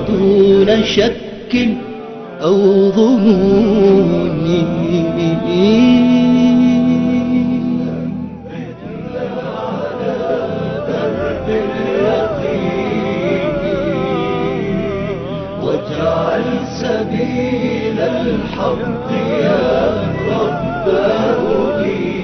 دون شك أو ظنون واجعل سبيل الحق يا رباه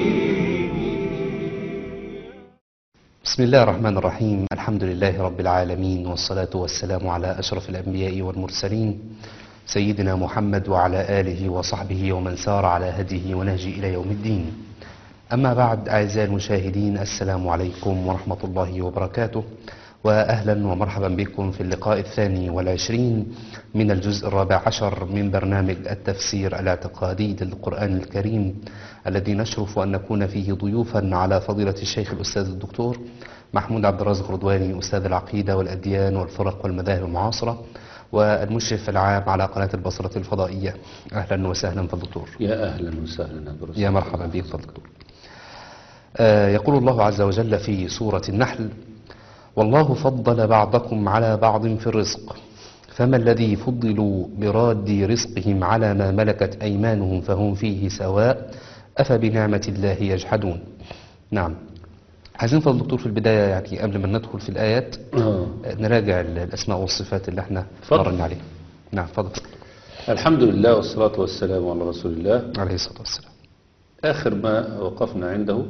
بسم الله الرحمن الرحيم الحمد لله رب العالمين والصلاة والسلام على أشرف الأنبياء والمرسلين سيدنا محمد وعلى آله وصحبه ومن سار على هديه ونهجه إلى يوم الدين أما بعد أعزائي المشاهدين السلام عليكم ورحمة الله وبركاته وأهلا ومرحبا بكم في اللقاء الثاني والعشرين من الجزء الرابع عشر من برنامج التفسير الاعتقادي للقرآن الكريم الذي نشرف أن نكون فيه ضيوفا على فضيلة الشيخ الأستاذ الدكتور محمود عبد الرازق رضواني أستاذ العقيدة والأديان والفرق والمذاهب المعاصرة والمشرف العام على قناة البصرة الفضائية أهلا وسهلا فالدكتور يا اهلا وسهلا عبد الرزاق. يا مرحبا بك فالدكتور آه يقول الله عز وجل في سورة النحل والله فضل بعضكم على بعض في الرزق فما الذي فضلوا براد رزقهم على ما ملكت أيمانهم فهم فيه سواء أفبنعمة الله يجحدون نعم عايزين فضل الدكتور في البداية يعني قبل ما ندخل في الآيات آه. آه، نراجع ال- الأسماء والصفات اللي احنا اتفضل. مرنا عليها نعم فضل الحمد لله والصلاة والسلام على رسول الله عليه الصلاة والسلام آخر ما وقفنا عنده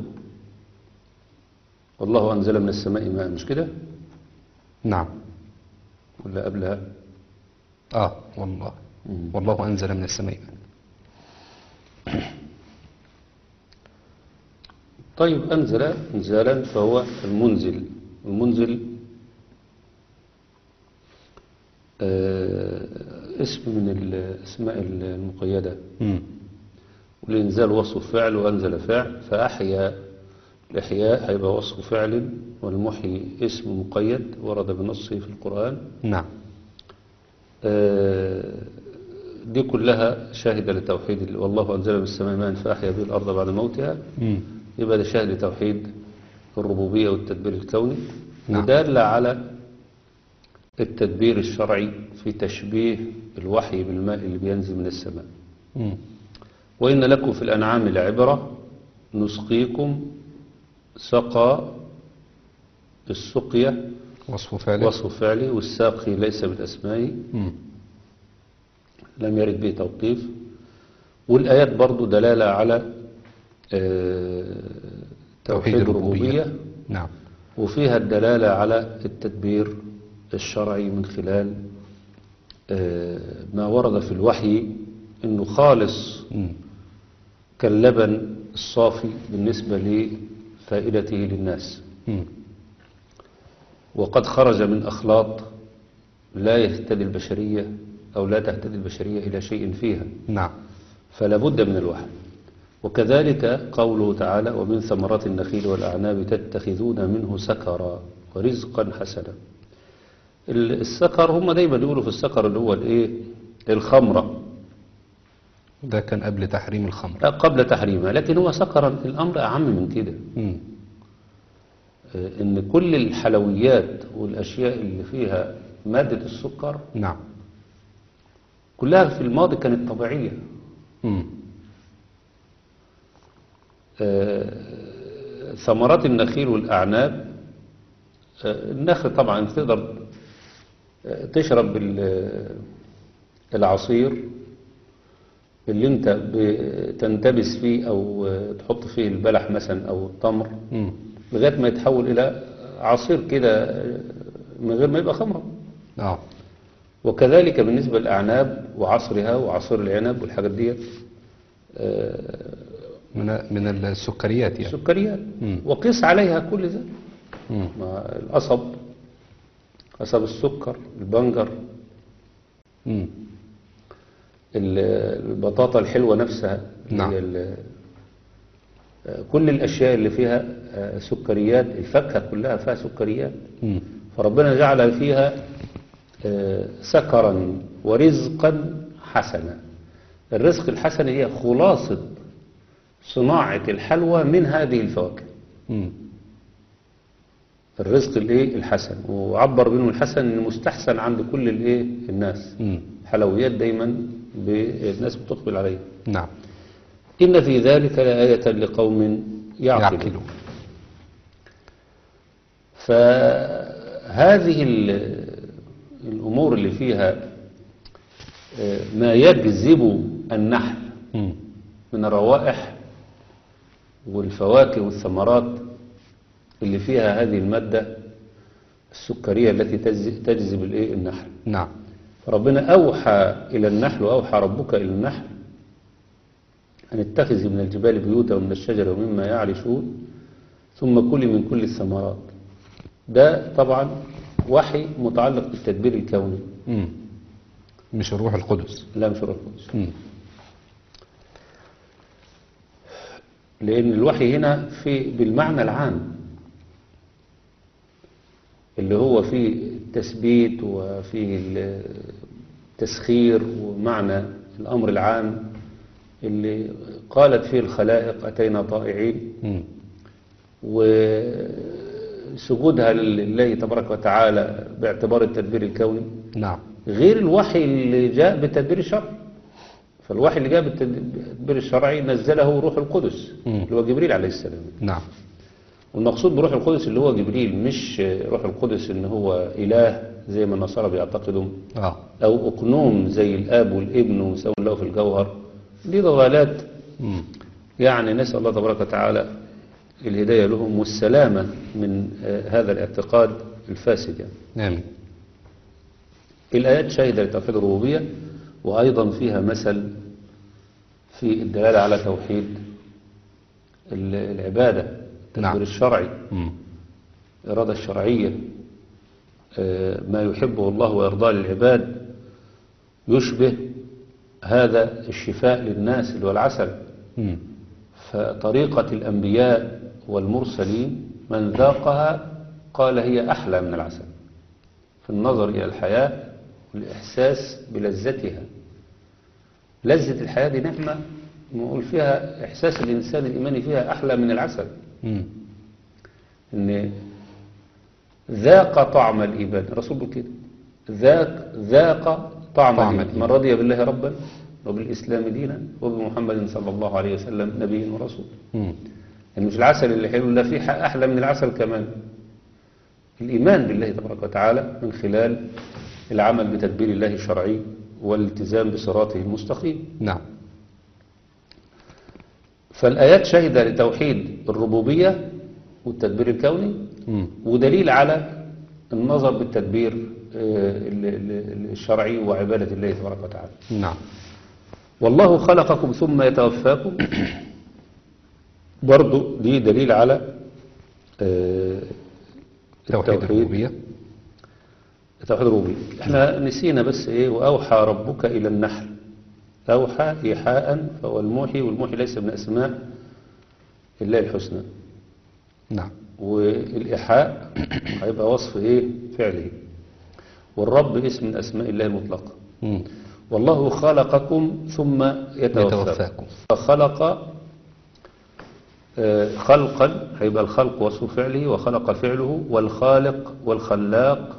والله أنزل من السماء ماء مش كده نعم ولا قبلها آه والله والله أنزل من السماء طيب أنزل إنزالا فهو المنزل المنزل آه اسم من الأسماء المقيدة مم. والإنزال وصف فعل وأنزل فعل فأحيا الإحياء هيبقى وصف فعل والمحيي اسم مقيد ورد بنصه في القرآن نعم آه، دي كلها شاهدة لتوحيد ال- والله أنزل من السماء ماء فأحيا به الأرض بعد موتها مم. يبقى ده شاهد لتوحيد الربوبية والتدبير الكوني نعم. ودال على التدبير الشرعي في تشبيه الوحي بالماء اللي بينزل من السماء مم. وإن لكم في الأنعام لعبرة نسقيكم سقى السقية وصف فعله وصف فعلي والساقي ليس من أسمائه مم. لم يرد به توقيف والآيات برضو دلالة على آه، توحيد الربوبية نعم وفيها الدلالة على التدبير الشرعي من خلال آه، ما ورد في الوحي انه خالص مم. كاللبن الصافي بالنسبة لفائدته للناس مم. وقد خرج من أخلاط لا يهتدي البشرية أو لا تهتدي البشرية إلى شيء فيها نعم فلا بد من الوحي وكذلك قوله تعالى ومن ثمرات النخيل والأعناب تتخذون منه سكرا ورزقا حسنا ال- السكر هم دايما يقولوا في السكر اللي هو الايه الخمرة ده كان قبل تحريم الخمر قبل تحريمها لكن هو سكرا الأمر أعم من كده مم. آه، إن كل الحلويات والأشياء اللي فيها مادة السكر نعم كلها في الماضي كانت طبيعية مم. آه، ثمرات النخيل والأعناب آه، النخل طبعا تقدر آه، تشرب ال- العصير اللي انت بتنتبس فيه او آه، تحط فيه البلح مثلا او التمر مم. لغاية ما يتحول الى عصير كده آه، من غير ما يبقى خمرة اه وكذلك بالنسبة للأعناب وعصرها وعصير العنب والحاجات ديت آه، من من السكريات يعني سكريات مم. وقيس عليها كل ذلك مم. مع القصب قصب السكر البنجر مم. ال- البطاطا الحلوة نفسها اللي نعم. هي ال- آه، كل الأشياء اللي فيها آه، سكريات الفاكهة كلها فيها سكريات مم. فربنا جعل فيها آه، سكرا ورزقا حسنا الرزق الحسن هي خلاصة صناعة الحلوى من هذه الفواكه مم. الرزق الايه الحسن وعبر بينه الحسن انه مستحسن عند كل الايه الناس مم. حلويات دايما ب- الناس بتقبل عليها نعم إن في ذلك لآية لقوم يعقلون يعقلون فهذه ال- الأمور اللي فيها آه، ما يجذب النحل مم. من الروائح والفواكه والثمرات اللي فيها هذه المادة السكرية التي تجذ- تجذب الإيه؟ النحل نعم ربنا أوحى إلى النحل وأوحى ربك إلى النحل أن اتخذي من الجبال بيوتا ومن الشجر ومما يعرشون ثم كلي من كل الثمرات ده طبعا وحي متعلق بالتدبير الكوني مم. مش الروح القدس لا مش الروح القدس مم. لأن الوحي هنا في بالمعنى العام اللي هو فيه التثبيت وفيه التسخير ومعنى الأمر العام اللي قالت فيه الخلائق أتينا طائعين مم. وسجودها لله تبارك وتعالى باعتبار التدبير الكوني نعم غير الوحي اللي جاء بالتدبير الشرعي فالوحي اللي جاء بالتدبير الشرعي نزله روح القدس مم. اللي هو جبريل عليه السلام نعم والمقصود بروح القدس اللي هو جبريل مش روح القدس ان هو اله زي ما النصارى بيعتقدوا اه او اقنوم زي الاب والابن وسوى له في الجوهر دي ضلالات مم. يعني نسال الله تبارك وتعالى الهدايه لهم والسلامه من آه، هذا الاعتقاد الفاسد يعني آمين الآيات شاهدة لتوحيد الربوبية وأيضا فيها مثل في الدلالة على توحيد ال- العبادة التدبير نعم. الشرعي مم. الإرادة الشرعية آه، ما يحبه الله ويرضاه للعباد يشبه هذا الشفاء للناس اللي هو العسل مم. فطريقة الأنبياء والمرسلين من ذاقها قال هي أحلى من العسل في النظر إلى الحياة والإحساس بلذتها لذة الحياة دي نعمة نقول فيها إحساس الإنسان الإيماني فيها أحلى من العسل مم. إن ذاق طعم الإيمان الرسول بيقول كده ذاق ذاق طعم, طعم الإيمان من الإيمان. رضي بالله ربا وبالإسلام دينا وبمحمد صلى الله عليه وسلم نبيا ورسول مم. يعني مش العسل اللي حلو لا في ح- أحلى من العسل كمان الإيمان بالله تبارك وتعالى من خلال العمل بتدبير الله الشرعي والالتزام بصراطه المستقيم نعم فالآيات شاهدة لتوحيد الربوبية والتدبير الكوني مم. ودليل على النظر بالتدبير آه، ال- ال- الشرعي وعبادة الله تبارك وتعالى نعم والله خلقكم ثم يتوفاكم برضو دي دليل على آه، توحيد التوحيد الربوبية توحيد الربوبية احنا نسينا بس ايه وأوحى ربك إلى النحل أوحى إيحاء فهو الموحي والموحي ليس من أسماء الله الحسنى نعم والإيحاء هيبقى وصف ايه فعله والرب اسم من أسماء الله المطلقة مم. والله خلقكم ثم يتوفاكم يتوفاكم. فخلق آه، خلقا هيبقى الخلق وصف فعله وخلق فعله والخالق والخلاق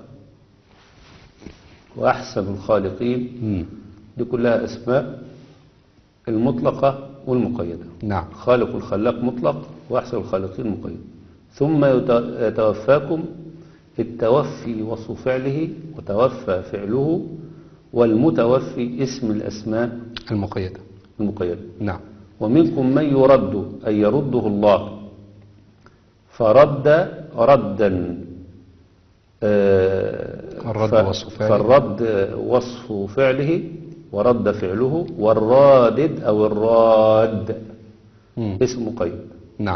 وأحسن الخالقين مم. دي كلها أسماء المطلقة والمقيدة نعم خالق الخلاق مطلق وأحسن الخالقين مقيد ثم يت- يتوفاكم التوفي وصف فعله وتوفى فعله والمتوفي اسم الأسماء المقيدة المقيدة نعم ومنكم من يرد أن يرده الله فرد ردا آه، الرد ف- وصف فعله. فالرد وصف فعله ورد فعله والرادد أو الراد مم. اسم مقيد نعم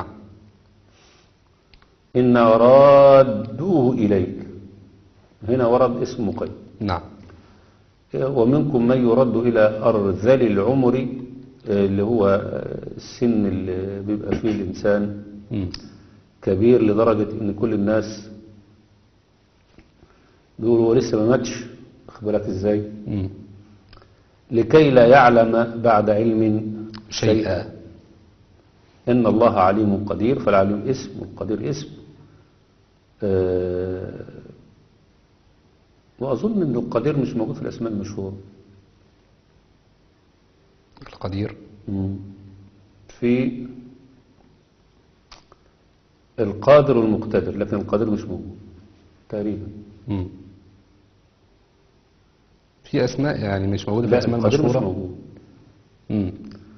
إن رادوه إليك هنا ورد اسم مقيد نعم ومنكم من يرد إلى أرذل العمر آه، اللي هو آه، السن اللي بيبقى فيه الإنسان مم. كبير لدرجة إن كل الناس بيقولوا هو لسه ما ماتش واخد بالك إزاي مم. لكي لا يعلم بعد علم شيئا إن الله عليم قدير فالعليم اسم والقدير اسم آه، وأظن أن القدير مش موجود في الأسماء المشهورة القدير في القادر والمقتدر لكن القادر مش موجود تقريبا مم. في أسماء يعني مش موجودة في لا الأسماء القادر مش المشهورة موجود مم.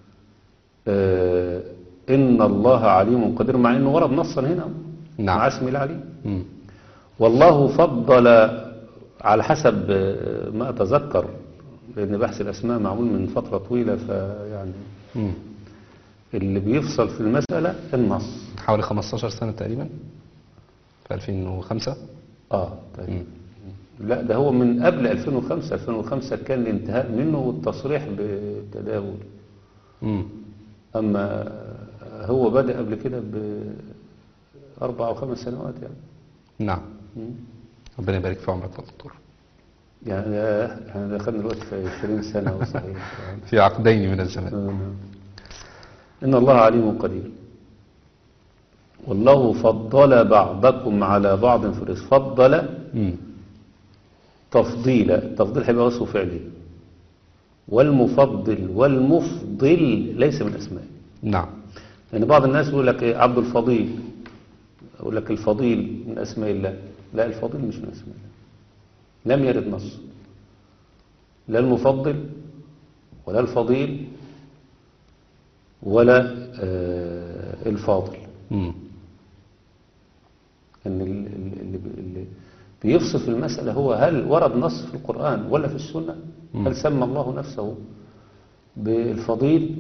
آه إن الله عليم قدير مع إنه ورد نصا هنا نعم. مع اسم العليم مم. والله فضل على حسب آه، ما أتذكر لأن بحث الأسماء معمول من فترة طويلة فيعني مم. اللي بيفصل في المسألة النص حوالي 15 سنة تقريبا في 2005 اه طيب لا ده هو من قبل 2005 2005 كان الانتهاء منه والتصريح بالتداول مم. أما هو بدأ قبل كده بأربع أو خمس سنوات يعني نعم مم. ربنا يبارك في عمرك يا دكتور يعني احنا دخلنا الوقت في 20 سنة وصحيح في عقدين من الزمان آه. إن الله عليم قدير والله فضل بعضكم على بعض في الرزق فضل مم. تفضيلا التفضيل هيبقى وصف فعلي والمفضل والمفضل ليس من اسماء نعم يعني بعض الناس يقول لك إيه عبد الفضيل يقول لك الفضيل من اسماء الله لا الفضيل مش من اسماء الله لم يرد نص لا المفضل ولا الفضيل ولا آه، الفاضل مم. ان ال- ال- اللي بي- اللي بيفصل في المسألة هو هل ورد نص في القرآن ولا في السنة هل سمى الله نفسه بالفضيل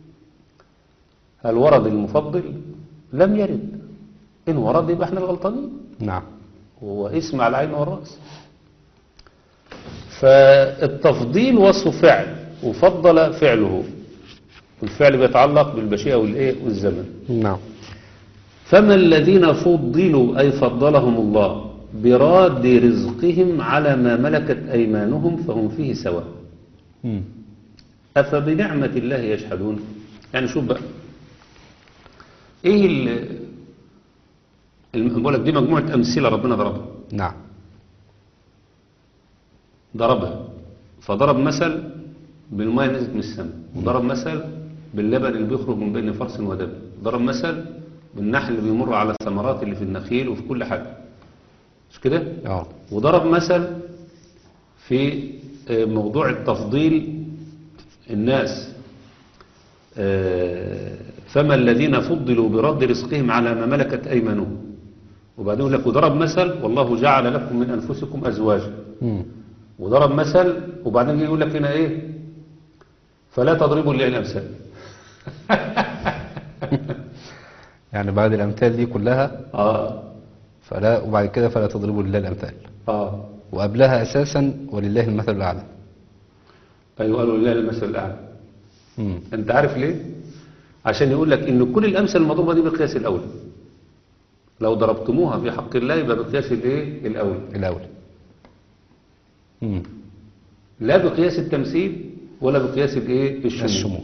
هل ورد المفضل لم يرد إن ورد يبقى احنا الغلطانين نعم هو اسم على العين والرأس فالتفضيل وصف فعل وفضل فعله والفعل بيتعلق بالبشيئة والإيه والزمن نعم فما الذين فضلوا أي فضلهم الله براد رزقهم على ما ملكت أيمانهم فهم فيه سواء مم. أفبنعمة الله يجحدون يعني شوف بقى إيه ال الم- بقول لك دي مجموعة أمثلة ربنا ضربها نعم ضربها فضرب مثل بالماء نزلت من السماء وضرب مثل باللبن اللي بيخرج من بين فرس ودم ضرب مثل بالنحل اللي بيمر على الثمرات اللي في النخيل وفي كل حاجة مش كده اه وضرب مثل في آه، موضوع التفضيل الناس آه، فما الذين فضلوا برد رزقهم على ما ملكت أيمانهم وبعدين يقول لك وضرب مثل والله جعل لكم من أنفسكم أزواجا مم. وضرب مثل وبعدين يجي يقول لك هنا ايه فلا تضربوا لله الامثال يعني بعد الأمثال دي كلها اه فلا وبعد كده فلا تضربوا لله الأمثال اه وقبلها أساسا ولله المثل الأعلى ايوه قالوا لله المثل الاعلى مم. انت عارف ليه عشان يقول لك ان كل الامثال المضروبه دي بقياس الاولى لو ضربتموها في حق الله يبقى بقياس الايه الاولى الأول مم. لا بقياس التمثيل ولا بقياس الايه الشمول الشمول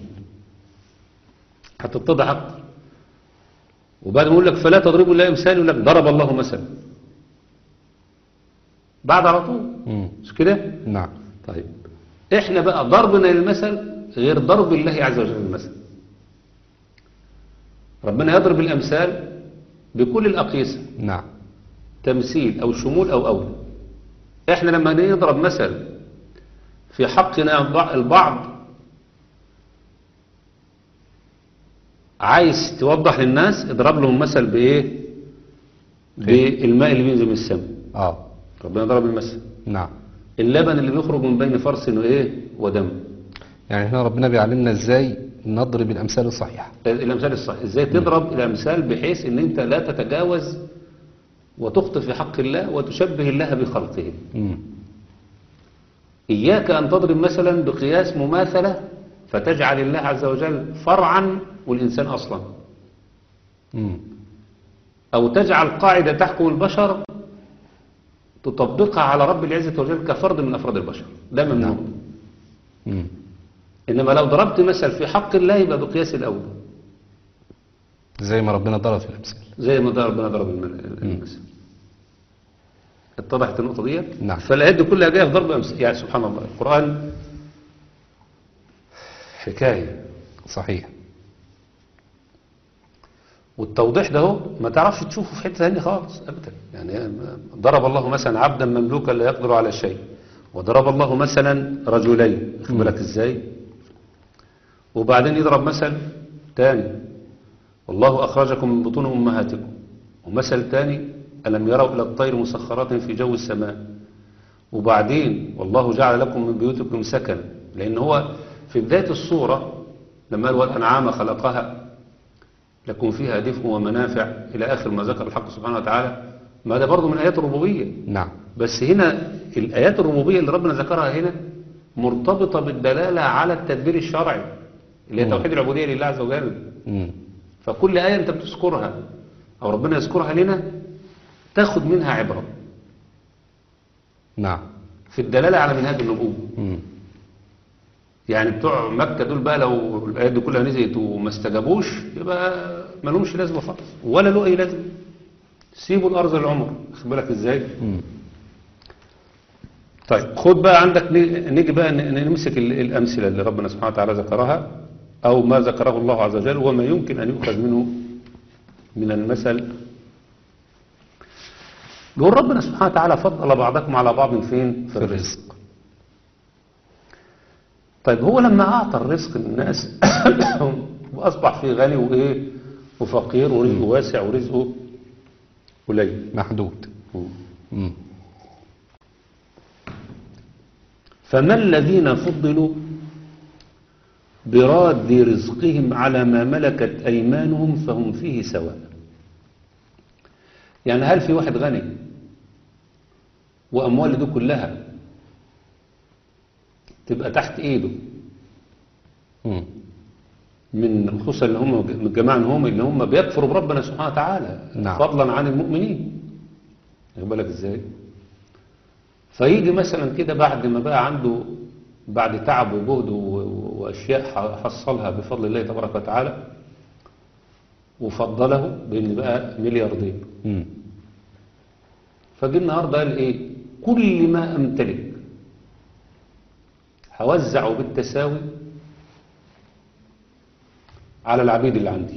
هتتضح اكتر وبعد ما يقول لك فلا تضربوا الله امثال يقول لك ضرب الله مثلا بعد على طول مم. مش كده نعم طيب احنا بقى ضربنا للمثل غير ضرب الله عز وجل للمثل ربنا يضرب الامثال بكل الاقيسه نعم تمثيل او شمول او اولى احنا لما نضرب مثل في حقنا البع- البعض عايز توضح للناس اضرب لهم مثل بايه بالماء اللي بينزل من السماء اه ربنا ضرب المثل نعم اللبن اللي بيخرج من بين فرس وايه ودم يعني هنا ربنا بيعلمنا ازاي نضرب الأمثال الصحيحة الامثال الصحيح ازاي تضرب الامثال بحيث ان انت لا تتجاوز وتخطئ في حق الله وتشبه الله بخلقه مم. إياك أن تضرب مثلا بقياس مماثلة فتجعل الله عز وجل فرعا والإنسان أصلا مم. أو تجعل قاعدة تحكم البشر تطبقها على رب العزة وجل كفرد من أفراد البشر ده ممنوع نعم. مم. إنما لو ضربت مثل في حق الله يبقى بقياس الأول زي ما ربنا ضرب في الأمثال زي ما ضرب ربنا ضرب الم- المثل اتضحت النقطة دي نعم. فالآيات دي كلها جاية في ضرب أمثلة يعني سبحان الله القرآن حكاية صحيح والتوضيح ده هو ما تعرفش تشوفه في حتة ثانية خالص أبدا يعني ضرب الله مثلا عبدا مملوكا لا يقدر على شيء وضرب الله مثلا رجلين خد بالك ازاي وبعدين يضرب مثل تاني والله أخرجكم من بطون أمهاتكم ومثل تاني ألم يروا إلى الطير مسخرات في جو السماء وبعدين والله جعل لكم من بيوتكم سكنا لأن هو في بداية الصورة لما قال والأنعام خلقها لكم فيها دفء ومنافع إلى آخر ما ذكر الحق سبحانه وتعالى ما ده برضه من آيات الربوبية نعم بس هنا الآيات الربوبية اللي ربنا ذكرها هنا مرتبطة بالدلالة على التدبير الشرعي اللي هي توحيد العبودية لله عز وجل مم. فكل آية أنت بتذكرها أو ربنا يذكرها لنا تاخد منها عبرة نعم في الدلالة على منهاج النبوة مم. يعني بتوع مكة دول بقى لو الآيات دي كلها نزلت وما استجابوش يبقى ما لهمش لازمة خالص ولا له أي لازمة سيبوا الأرض للعمر خد بالك إزاي مم. طيب خد بقى عندك ن- نيجي بقى ن- نمسك ال- الأمثلة اللي ربنا سبحانه وتعالى ذكرها أو ما ذكره الله عز وجل وما يمكن أن يؤخذ منه من المثل يقول ربنا سبحانه وتعالى فضل بعضكم على بعض فين في الرزق طيب هو لما أعطى الرزق للناس وأصبح في غني وإيه وفقير ورزقه واسع ورزقه قليل محدود مم. فما الذين فضلوا براد رزقهم على ما ملكت أيمانهم فهم فيه سواء يعني هل في واحد غني وأمواله دي كلها تبقى تحت إيده مم. من الخصوصا اللي هم من الجماعة اللي هم اللي هم بيكفروا بربنا سبحانه وتعالى نعم. فضلا عن المؤمنين واخد بالك ازاي فيجي مثلا كده بعد ما بقى عنده بعد تعب وجهد و- و- واشياء ح- حصلها بفضل الله تبارك وتعالى وفضله بان بقى ملياردير مم. فجي النهارده قال ايه كل ما امتلك هوزعه بالتساوي على العبيد اللي عندي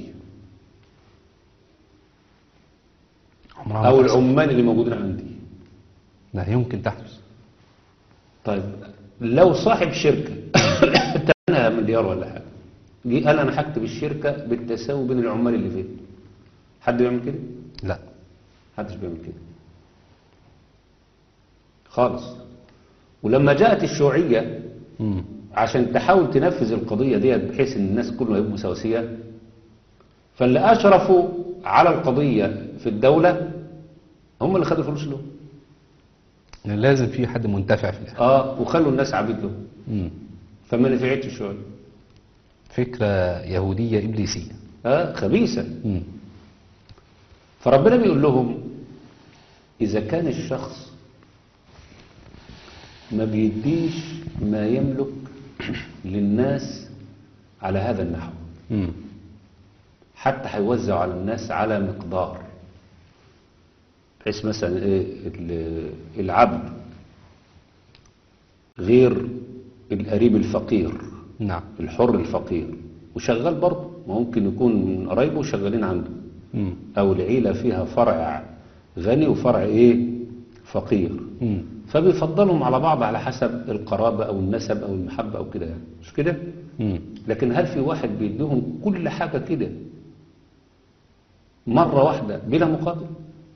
عمرها او ما تحصل. العمال اللي موجودين عندي لا يمكن تحدث طيب لو صاحب شركة تمنها مليار ولا حاجة جه قال انا هكتب الشركة بالتساوي بين العمال اللي فيها حد بيعمل كده؟ لا محدش بيعمل كده خالص ولما جاءت الشيوعية مم. عشان تحاول تنفذ القضية ديت بحيث ان الناس كلها يبقوا سواسية فاللي اشرفوا على القضية في الدولة هم اللي خدوا الفلوس لهم يعني لازم في حد منتفع في الاخر اه وخلوا الناس عبيد لهم مم. فما نفعتش الشيوعية فكرة يهودية إبليسية اه خبيثة مم. فربنا بيقول لهم إذا كان الشخص ما بيديش ما يملك للناس على هذا النحو مم. حتى هيوزع على الناس على مقدار بحيث مثلا ايه ال- العبد غير القريب الفقير نعم الحر الفقير وشغال برضه ممكن يكون من قرايبه شغالين عنده مم. او العيلة فيها فرع غني وفرع ايه فقير مم. فبيفضلهم على بعض على حسب القرابة او النسب او المحبة او كده يعني مش كده مم. لكن هل في واحد بيديهم كل حاجة كده مرة واحدة بلا مقابل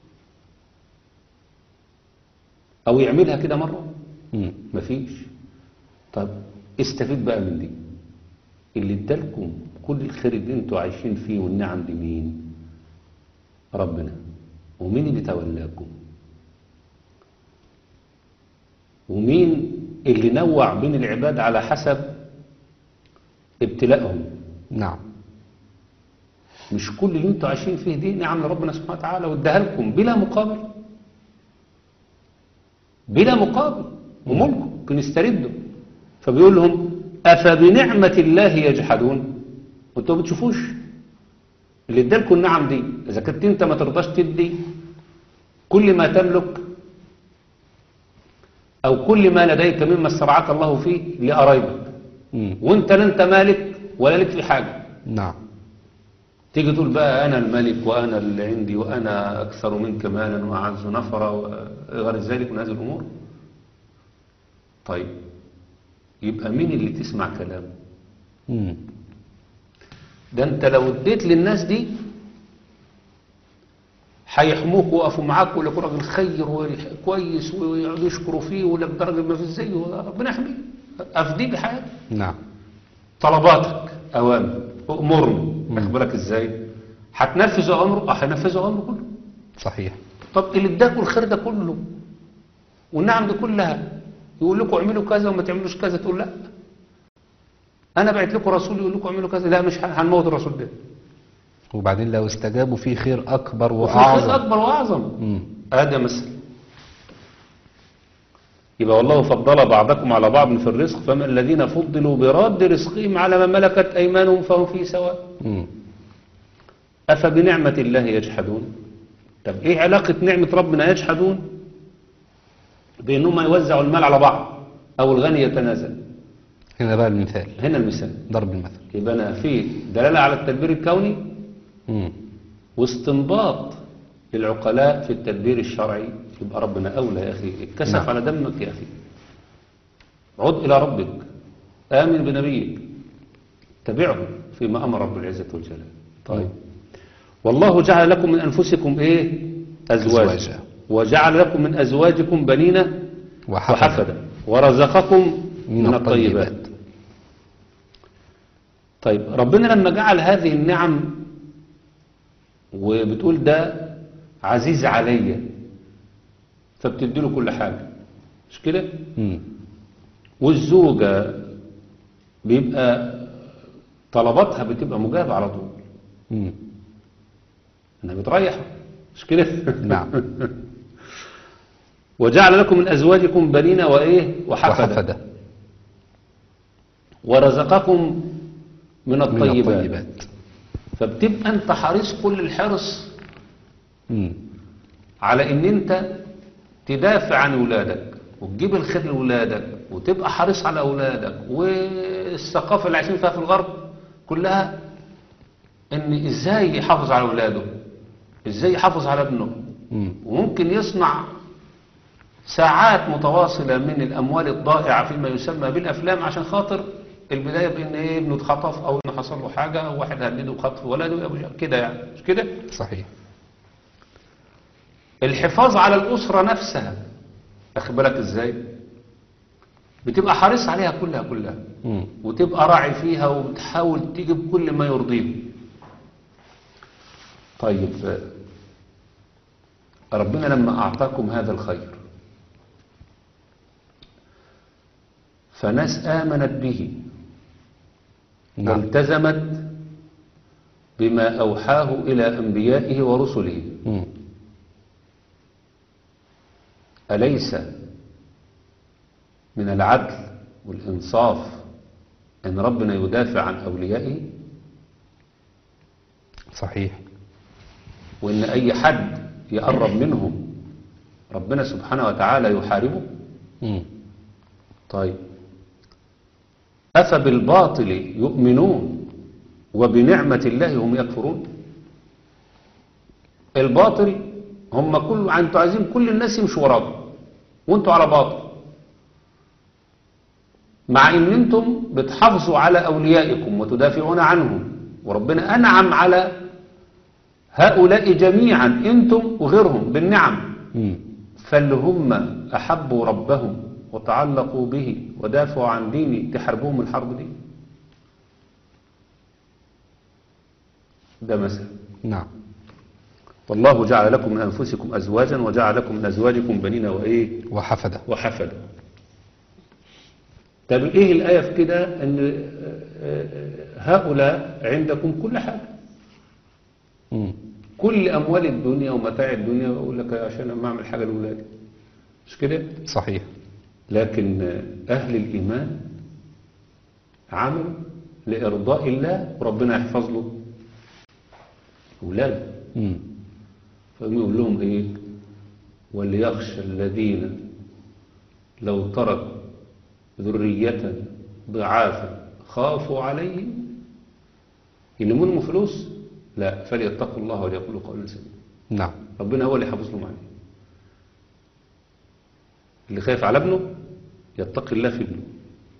او يعملها كده مرة مم. مفيش طب استفيد بقى من دي اللي ادالكم كل الخير اللي انتوا عايشين فيه والنعم دي مين ربنا ومين اللي تولاكم ومين اللي نوع بين العباد على حسب ابتلائهم نعم مش كل اللي انتوا عايشين فيه دي نعم ربنا سبحانه وتعالى واداها لكم بلا مقابل بلا مقابل وملكم ممكن يستردوا فبيقول لهم أفبنعمة الله يجحدون وانتوا ما بتشوفوش اللي ادالكم النعم دي إذا كنت انت ما ترضاش تدي كل ما تملك أو كل ما لديك مما استرعاك الله فيه لقرايبك مم. وانت لا انت مالك ولا لك في حاجة نعم تيجي تقول بقى أنا الملك وأنا اللي عندي وأنا أكثر منك مالا وأعز نفرا وغير ذلك من هذه الأمور طيب يبقى مين اللي تسمع كلامه مم. ده انت لو اديت للناس دي هيحموك ويقفوا معاك ويقول لك راجل خير وكويس ويقعدوا يشكروا فيه ويقول لك ده راجل ما فيش زيه ربنا يحميه افديه بحياتك نعم طلباتك اوامر امرني واخد بالك ازاي هتنفذ امره اه هينفذ امره كله صحيح طب اللي اداكوا الخير ده كله والنعم دي كلها يقول لكم اعملوا كذا وما تعملوش كذا تقول لا انا بعت لكم رسول يقول لكم اعملوا كذا لا مش ه- هنموت الرسول ده وبعدين لو استجابوا في خير أكبر وفي خير وأعظم اكبر واعظم مم. هذا مثل يبقى والله فضل بعضكم على بعض في الرزق فما الذين فضلوا براد رزقهم على ما ملكت ايمانهم فهم في سواء مم. افبنعمه الله يجحدون طب ايه علاقه نعمه ربنا يجحدون بانهم يوزعوا المال على بعض او الغني يتنازل هنا بقى المثال هنا المثال ضرب المثل يبقى انا في دلاله على التدبير الكوني مم. واستنباط للعقلاء في التدبير الشرعي يبقى ربنا أولى يا أخي اتكسف نعم. على دمك يا أخي عد إلى ربك آمن بنبيك تبعه فيما أمر رب العزة والجلال طيب والله جعل لكم من أنفسكم إيه أزواجا أزواجا. وجعل لكم من أزواجكم بنين وحفظ وحفدا ورزقكم من من الطيبات طيب ربنا لما جعل هذه النعم وبتقول ده عزيز عليا فبتدي له كل حاجة مش كده مم. والزوجة بيبقى طلباتها بتبقى مجابة على طول مم. انها بتريح مش كده نعم. وجعل لكم من ازواجكم بنين وايه وحفدا وحفدة ورزقكم من من الطيبات, الطيبات فبتبقى انت حريص كل الحرص مم. على ان انت تدافع عن اولادك وتجيب الخير لاولادك وتبقى حريص على اولادك والثقافه اللي عايشين فيها في الغرب كلها ان ازاي يحافظ على اولاده ازاي يحافظ على ابنه مم. وممكن يصنع ساعات متواصلة من الأموال الضائعة فيما يسمى بالأفلام عشان خاطر البداية بأن إيه ابنه اتخطف أو إنه حصل له حاجة أو واحد هدده بخطف ولده أو كده يعني مش كده صحيح الحفاظ على الأسرة نفسها أخد بالك إزاي بتبقى حريص عليها كلها كلها مم. وتبقى راعي فيها وبتحاول تجيب كل ما يرضيه طيب ربنا لما أعطاكم هذا الخير فناس آمنت به نعم والتزمت بما أوحاه إلى أنبيائه ورسله مم. أليس من العدل والإنصاف أن ربنا يدافع عن أوليائه صحيح وأن أي حد يقرب منهم ربنا سبحانه وتعالى يحاربه مم. طيب أفبالباطل يؤمنون وبنعمة الله هم يكفرون الباطل هم كل انتوا عايزين كل الناس يمشوا وراكم وانتوا على باطل مع ان انتم بتحافظوا على اوليائكم وتدافعون عنهم وربنا انعم على هؤلاء جميعا انتم وغيرهم بالنعم مم. فاللي هم أحبوا ربهم وتعلقوا به ودافعوا عن دينه تحاربوهم الحرب دي ده مثل نعم والله جعل لكم من أنفسكم أزواجا وجعل لكم من أزواجكم بنين وإيه وحفدة وحفدا طب إيه الآية في كده أن آه، آه، هؤلاء عندكم كل حاجة مم. كل أموال الدنيا ومتاع الدنيا أقول لك عشان أما أعمل حاجة لأولادي مش كده صحيح لكن أهل الإيمان عملوا لإرضاء الله وربنا يحفظ له أولاده مم. فيقوم يقول لهم إيه وليخشى الذين لو ترك ذرية ضعافا خافوا عليهم يلموا لهم فلوس لا فليتقوا الله وليقولوا قولا سديدا نعم ربنا هو اللي حافظ لهم عليه اللي خايف على ابنه يتقي الله في ابنه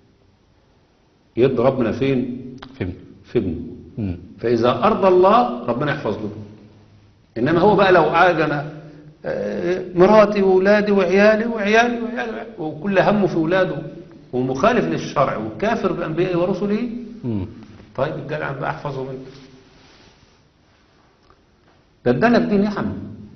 يرضى ربنا فين فهمت في ابنه مم. فإذا أرضى الله ربنا يحفظ له إنما هو بقى لو قعد أنا آه، مراتي وأولادي وعيالي وعيالي وعيالي وكل همه في أولاده ومخالف للشرع وكافر بأنبيائه ورسله مم. طيب الجدع بقى احفظه منه ده ادالك دي نعم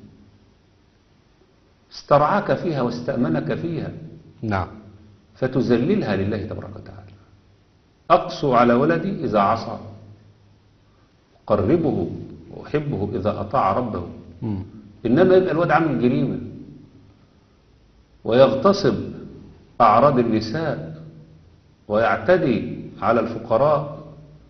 استرعاك فيها واستأمنك فيها نعم فتذللها لله تبارك وتعالى أقسو على ولدي إذا عصى قربه وأحبه إذا أطاع ربه مم. إنما يبقى الواد عامل جريمة ويغتصب أعراض النساء ويعتدي على الفقراء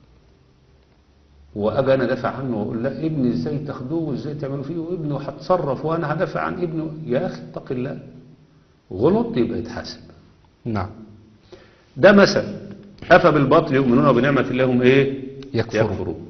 وأجي أنا دافع عنه وأقول لا ابني إزاي تاخدوه وإزاي تعملوا فيه وابني هتصرف وأنا هدافع عن ابنه يا أخي اتق الله غلط يبقى يتحاسب نعم ده مثل أفى بالباطل يؤمنون وبنعمة الله هم إيه يكفرون. يكفرون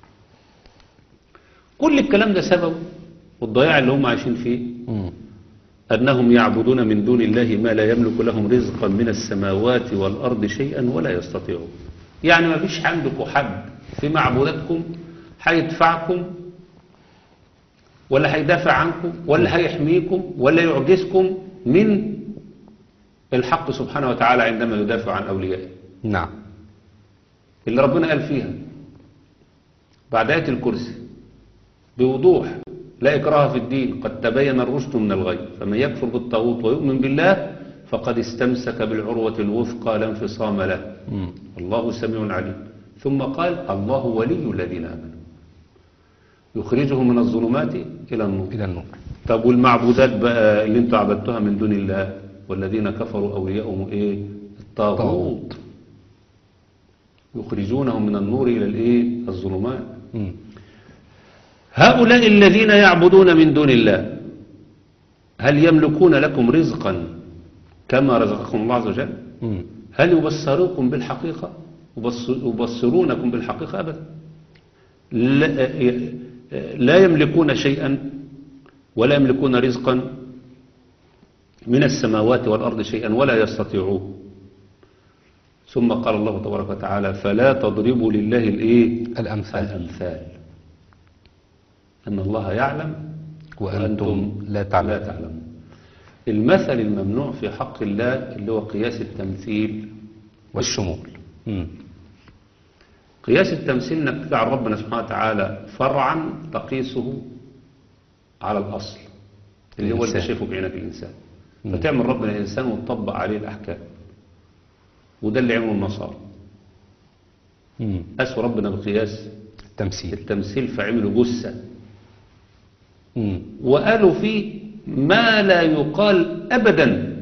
كل الكلام ده سبب والضياع اللي هم عايشين فيه مم. أنهم يعبدون من دون الله ما لا يملك لهم رزقا من السماوات والأرض شيئا ولا يستطيعون يعني ما فيش عندكم حد في معبوداتكم هيدفعكم ولا هيدافع عنكم ولا هيحميكم ولا يعجزكم من الحق سبحانه وتعالى عندما يدافع عن أوليائه نعم اللي ربنا قال فيها بعد آية الكرسي بوضوح لا إكراه في الدين قد تبين الرشد من الغي فمن يكفر بالطاغوت ويؤمن بالله فقد استمسك بالعروة الوثقى لا انفصام له مم. الله سميع عليم ثم قال الله ولي الذين آمنوا يخرجهم من الظلمات إلى النور إلى النور طب والمعبودات بقى اللي انتوا عبدتوها من دون الله والذين كفروا أولياءهم إيه الطاغوت طاغوت. يخرجونهم من النور إلى الإيه الظلمات مم. هؤلاء الذين يعبدون من دون الله هل يملكون لكم رزقا كما رزقكم الله عز وجل مم. هل يبصروكم بالحقيقة يبص- يبصرونكم بالحقيقة أبدا لا, لا يملكون شيئا ولا يملكون رزقا من السماوات والأرض شيئا ولا يستطيعون ثم قال الله تبارك وتعالى فلا تضربوا لله الإيه الأمثال الأمثال أن الله يعلم وأنتم لا تعلمون لا تعلمون المثل الممنوع في حق الله اللي هو قياس التمثيل والشمول مم. قياس التمثيل انك تجعل ربنا سبحانه وتعالى فرعا تقيسه على الأصل اللي هو اللي الإنسان. شايفه بعينك الإنسان مم. فتعمل ربنا إنسان وتطبق عليه الأحكام وده اللي عمله النصارى مم. أسوا ربنا بقياس التمثيل التمثيل فعملوا جثة مم. وقالوا فيه ما لا يقال أبدا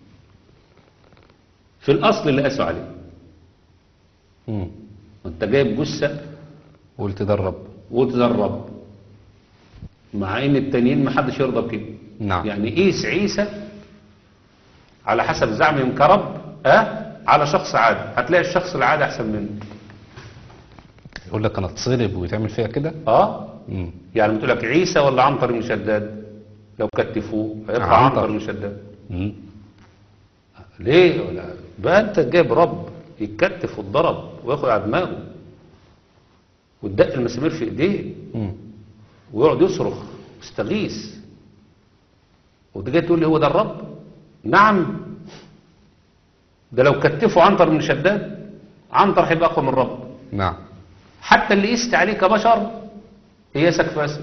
في الأصل اللي قاسوا عليه مم. وانت جايب جثة قلت ده الرب وتدرب مع ان التانيين ما حدش يرضى بكده نعم. يعني قيس عيسى على حسب زعمهم كرب اه على شخص عادي هتلاقي الشخص العادي احسن منه يقول لك انا اتصلب ويتعمل فيها كده اه مم. يعني بتقول لك عيسى ولا عنتر بن شداد لو كتفوه هيطلع عنتر. عنتر بن شداد مم. ليه ولا بقى انت جايب رب يتكتف واتضرب وياخد على دماغه وتدق المسامير في ايديه مم. ويقعد يصرخ يستغيث وده جاي تقول لي هو ده الرب نعم ده لو كتفوا عنتر بن شداد عنتر هيبقى اقوى من الرب نعم حتى اللي قست عليه كبشر قياسك فاسد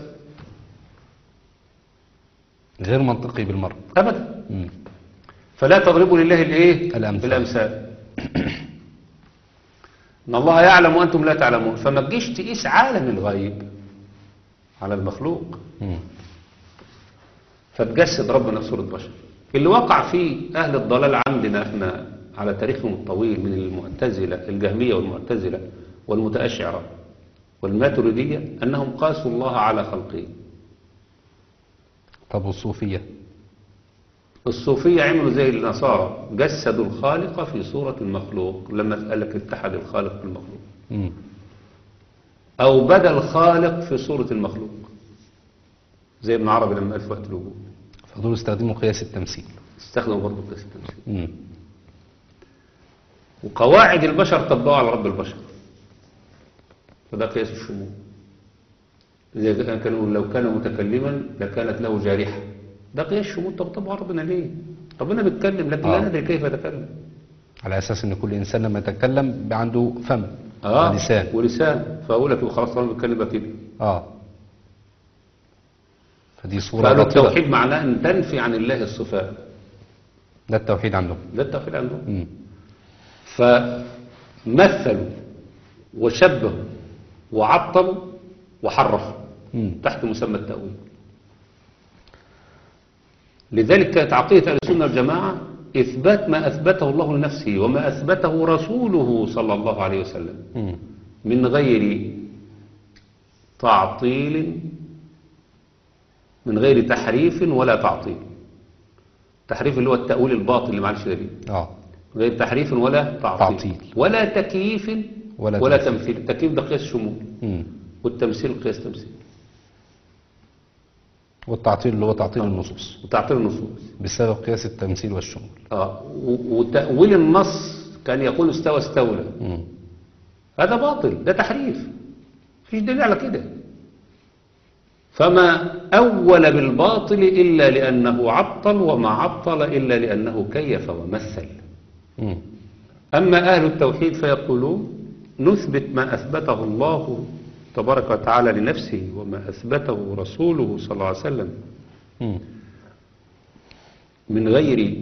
غير منطقي بالمرة ابدا مم. فلا تضربوا لله الايه الأمثال. الامثال ان الله يعلم وانتم لا تعلمون فما تجيش تقيس عالم الغيب على المخلوق مم. فتجسد ربنا في صورة بشر اللي وقع فيه أهل الضلال عندنا احنا على تاريخهم الطويل من المعتزلة الجهمية والمعتزلة والمتأشعرة والماتريدية أنهم قاسوا الله على خلقه طب والصوفية الصوفية عملوا زي النصارى جسدوا الخالق في صورة المخلوق لما قال لك اتحد الخالق بالمخلوق مم. أو بدا الخالق في صورة المخلوق زي ابن عربي لما قال في وقت الوجود فدول استخدموا قياس التمثيل استخدموا برضه قياس التمثيل مم. وقواعد البشر طبقوها على رب البشر فده قياس الشمول إذا كانوا لو كان متكلما لكانت له جارحة ده قياس الشمول طب طبعا ربنا ليه ربنا بيتكلم لكن لا آه. ندري كيف يتكلم على اساس ان كل انسان لما يتكلم بيبقى عنده فم اه ولسان ولسان فاقول لك خلاص طالما بيتكلم بقى كده اه فدي صورة فقالوا باطلة التوحيد معناه ان تنفي عن الله الصفات ده التوحيد عندهم ده التوحيد عندهم مم. فمثلوا وشبهوا وعطلوا وحرفوا مم. تحت مسمى التأويل لذلك كانت عقيدة أهل السنة والجماعة إثبات ما أثبته الله لنفسه وما أثبته رسوله صلى الله عليه وسلم مم. من غير تعطيل من غير تحريف ولا تعطيل تحريف اللي هو التأويل الباطل اللي معلش دليل اه غير تحريف ولا تعطيل, تعطيل. ولا تكييف ولا ولا, ولا تمثيل. تمثيل التكييف ده قياس شمول مم. والتمثيل قياس تمثيل والتعطيل اللي هو تعطيل النصوص وتعطيل النصوص بسبب قياس التمثيل والشمول اه و- وتأويل النص كان يقول استوى استولى مم. هذا باطل ده تحريف مفيش دليل على كده فما أول بالباطل إلا لأنه عطل وما عطل إلا لأنه كيف ومثل مم. أما أهل التوحيد فيقولون نثبت ما أثبته الله تبارك وتعالى لنفسه وما أثبته رسوله صلى الله عليه وسلم مم. من غير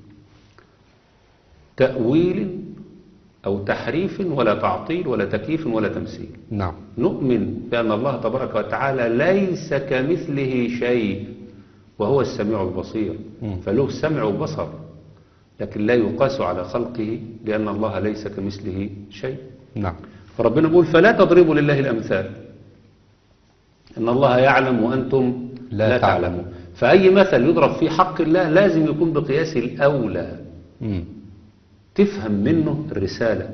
تأويل أو تحريف ولا تعطيل ولا تكييف ولا تمثيل نعم نؤمن بأن الله تبارك وتعالى ليس كمثله شيء وهو السميع البصير مم. فله سمع وبصر لكن لا يقاس على خلقه لأن الله ليس كمثله شيء نعم فربنا بيقول فلا تضربوا لله الأمثال إن الله يعلم وأنتم لا لا, تعلمون. تعلمون فأي مثل يضرب في حق الله لازم يكون بقياس الأولى مم. تفهم منه الرسالة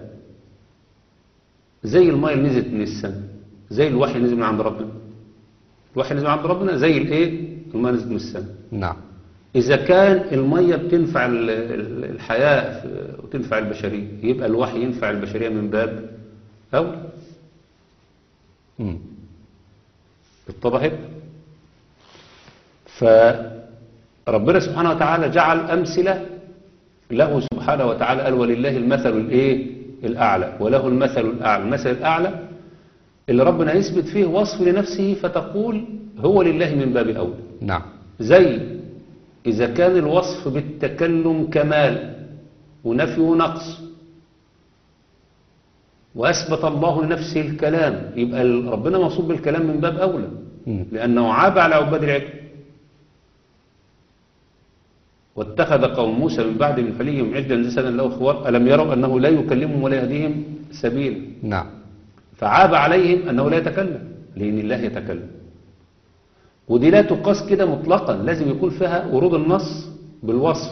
زي الماء اللي نزلت من السماء زي الوحي اللي نزل من عند ربنا الوحي اللي نزل من عند ربنا زي الايه الماء نزل من السماء نعم إذا كان المية بتنفع ال- ال- الحياة في- وتنفع البشرية يبقى الوحي ينفع البشرية من باب أولى مم. اتضحت فربنا سبحانه وتعالى جعل أمثلة له سبحانه وتعالى قال ولله المثل الايه الأعلى وله المثل الأعلى المثل الأعلى اللي ربنا يثبت فيه وصف لنفسه فتقول هو لله من باب أولى نعم زي إذا كان الوصف بالتكلم كمال ونفي ونقص وأثبت الله لنفسه الكلام يبقى ال- ربنا موصوف بالكلام من باب أولى مم. لأنه عاب على عباد العجل واتخذ قوم موسى من بعد من حليهم عجلا جسدا له خوار ألم يروا أنه لا يكلمهم ولا يهديهم سبيلا نعم فعاب عليهم أنه لا يتكلم لأن الله يتكلم ودي لا تقاس كده مطلقا لازم يكون فيها ورود النص بالوصف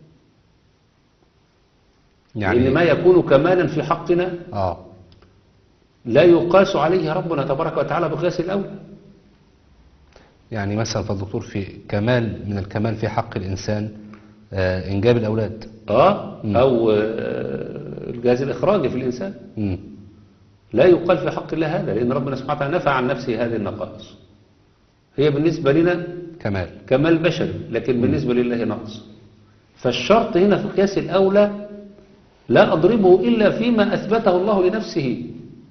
يعني لأن ما يكون كمالا في حقنا اه لا يقاس عليه ربنا تبارك وتعالى بقياس الأولى يعني مثلا فالدكتور في كمال من الكمال في حق الإنسان آه إنجاب الأولاد آه مم. أو آه، الجهاز الإخراجي في الإنسان مم. لا يقال في حق الله هذا لأن ربنا سبحانه وتعالى نفى عن نفسه هذه النقائص هي بالنسبة لنا كمال كمال بشري لكن بالنسبة لله نقص فالشرط هنا في قياس الأولى لا أضربه إلا فيما أثبته الله لنفسه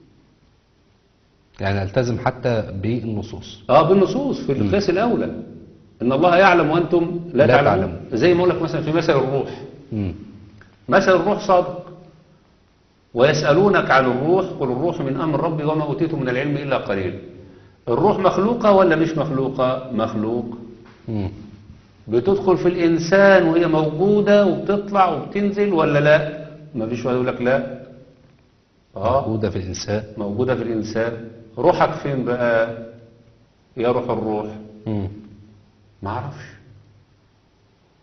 يعني التزم حتى بالنصوص آه بالنصوص في القياس الأولى إن الله يعلم وأنتم لا, لا تعلمون تعلمون. زي ما أقول لك مثلا في مثل الروح مم. مثل الروح صادق ويسألونك عن الروح قل الروح من أمر ربي وما أوتيتم من العلم إلا قليل الروح مخلوقة ولا مش مخلوقة مخلوق مم. بتدخل في الإنسان وهي موجودة وبتطلع وبتنزل ولا لا ما فيش واحد يقول لك لا آه موجودة في الإنسان موجودة في الإنسان روحك فين بقى يا روح الروح مم. ما اعرفش